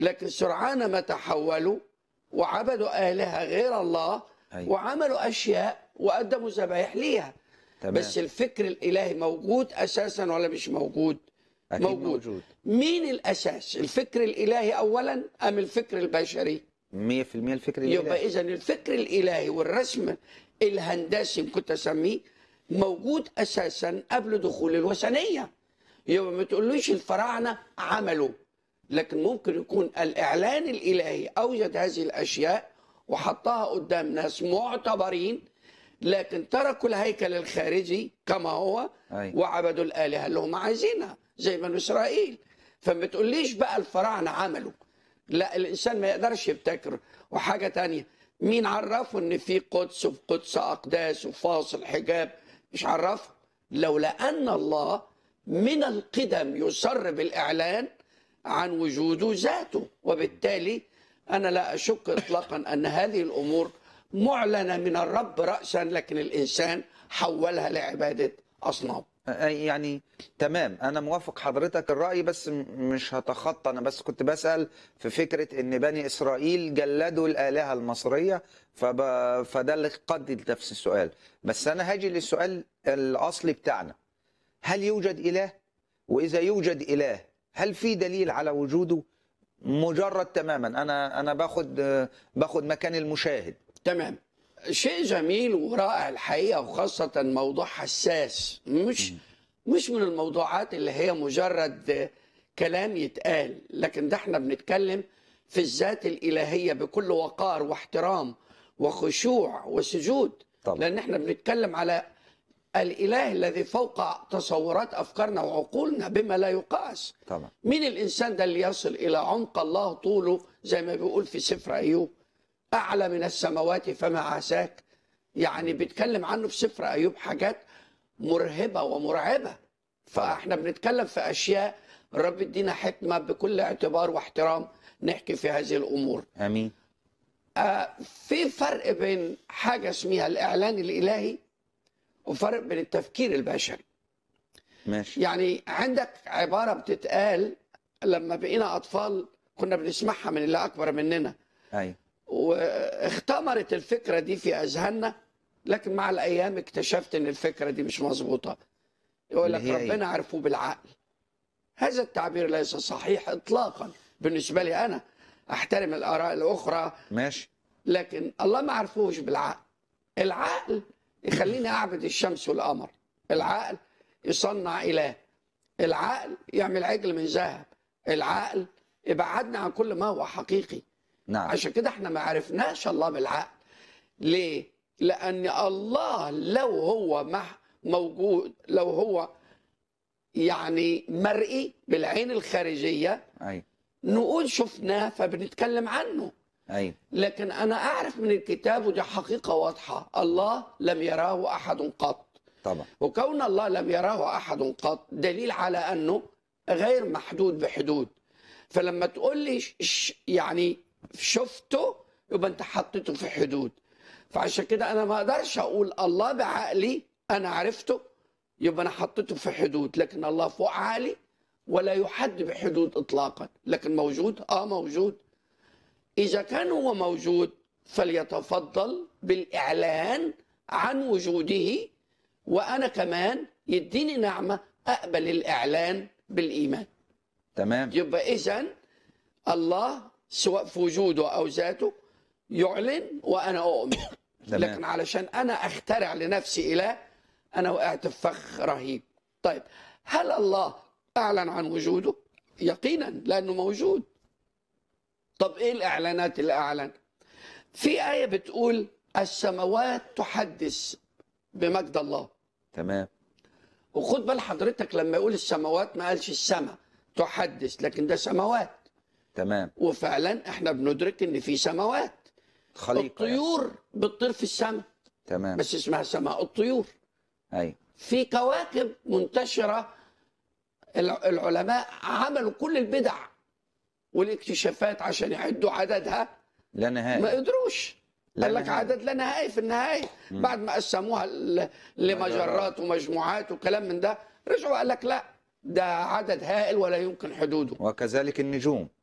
لكن سرعان ما تحولوا وعبدوا آلهة غير الله أيوة. وعملوا أشياء وقدموا ذبايح ليها تمام بس الفكر الإلهي موجود أساسا ولا مش موجود أكيد موجود. موجود مين الأساس الفكر الإلهي أولا أم الفكر البشري 100% الفكر يبقى الإلهي إذا الفكر الإلهي والرسم الهندسي كنت أسميه موجود أساسا قبل دخول الوثنية يبقى ما تقولوش الفراعنة عملوا لكن ممكن يكون الإعلان الإلهي أوجد هذه الأشياء وحطها قدام ناس معتبرين لكن تركوا الهيكل الخارجي كما هو أيوة. وعبدوا الآلهة اللي هم عايزينها زي بنو إسرائيل فما تقوليش بقى الفراعنة عملوا لا الإنسان ما يقدرش يبتكر وحاجة تانية مين عرفه إن في قدس وفي قدس أقداس وفاصل حجاب مش عرفه لولا أن الله من القدم يسر بالإعلان عن وجوده ذاته وبالتالي أنا لا أشك إطلاقا أن هذه الأمور معلنة من الرب رأسا لكن الإنسان حولها لعبادة أصنام آه، يعني تمام انا موافق حضرتك الراي بس م- مش هتخطى انا بس كنت بسال في فكره ان بني اسرائيل جلدوا الالهه المصريه فب... فده اللي قد نفس السؤال بس انا هاجي للسؤال الاصلي بتاعنا هل يوجد اله واذا يوجد اله هل في دليل على وجوده مجرد تماما انا انا باخد آه، باخد مكان المشاهد تمام شيء جميل ورائع الحقيقه وخاصه موضوع حساس مش مش من الموضوعات اللي هي مجرد كلام يتقال لكن ده احنا بنتكلم في الذات الالهيه بكل وقار واحترام وخشوع وسجود طبعا. لان احنا بنتكلم على الاله الذي فوق تصورات افكارنا وعقولنا بما لا يقاس طبعا مين الإنسان ده اللي يصل إلى عمق الله طوله زي ما بيقول في سفر أيوب أعلى من السماوات فما عساك يعني بيتكلم عنه في سفر أيوب حاجات مرهبة ومرعبة فإحنا بنتكلم في أشياء الرب يدينا حكمة بكل اعتبار واحترام نحكي في هذه الأمور امين آه، في فرق بين حاجة اسمها الإعلان الإلهي وفرق بين التفكير البشري ماشي يعني عندك عبارة بتتقال لما بقينا أطفال كنا بنسمعها من اللي أكبر مننا ايوه واختمرت الفكرة دي في أذهاننا لكن مع الأيام اكتشفت إن الفكرة دي مش مظبوطة يقول لك اللي هي إيه؟ ربنا عرفه بالعقل هذا التعبير ليس صحيح إطلاقا بالنسبة لي أنا أحترم الآراء الأخرى ماشي لكن الله ما عرفوش بالعقل العقل يخليني اعبد الشمس والقمر العقل يصنع اله العقل يعمل عجل من ذهب العقل يبعدنا عن كل ما هو حقيقي نعم عشان كده احنا ما عرفناش الله بالعقل ليه لان الله لو هو مح موجود لو هو يعني مرئي بالعين الخارجيه ايوه نقول شفناه فبنتكلم عنه ايوه لكن انا اعرف من الكتاب ودي حقيقه واضحه الله لم يراه احد قط طبعا وكون الله لم يراه احد قط دليل على انه غير محدود بحدود فلما تقول لي ش- ش- يعني شفته يبقى انت حطيته في حدود فعشان كده انا ما اقدرش اقول الله بعقلي انا عرفته يبقى انا حطيته في حدود لكن الله فوق عقلي ولا يحد بحدود اطلاقا لكن موجود اه موجود إذا كان هو موجود فليتفضل بالإعلان عن وجوده وأنا كمان يديني نعمة أقبل الإعلان بالإيمان تمام يبقى إذا الله سواء في وجوده أو ذاته يعلن وأنا أؤمن تمام. لكن علشان أنا أخترع لنفسي إله أنا وقعت في فخ رهيب طيب هل الله أعلن عن وجوده يقينا لأنه موجود طب إيه الإعلانات اللي أعلن في آية بتقول السماوات تحدث بمجد الله تمام وخد بال حضرتك لما يقول السماوات ما قالش السماء تحدث لكن ده سماوات تمام وفعلا احنا بندرك ان في سماوات خليقه يعني. الطيور بتطير في السماء تمام بس اسمها سماء الطيور ايوه في كواكب منتشرة الع- العلماء عملوا كل البدع والاكتشافات عشان يعدوا عددها لا ما نهايه قدروش لا قال لك نهاية. عدد لا نهائي في النهاية بعد ما قسموها ل- لمجرات ومجموعات وكلام من ده رجعوا قال لك لا ده عدد هائل ولا يمكن حدوده وكذلك النجوم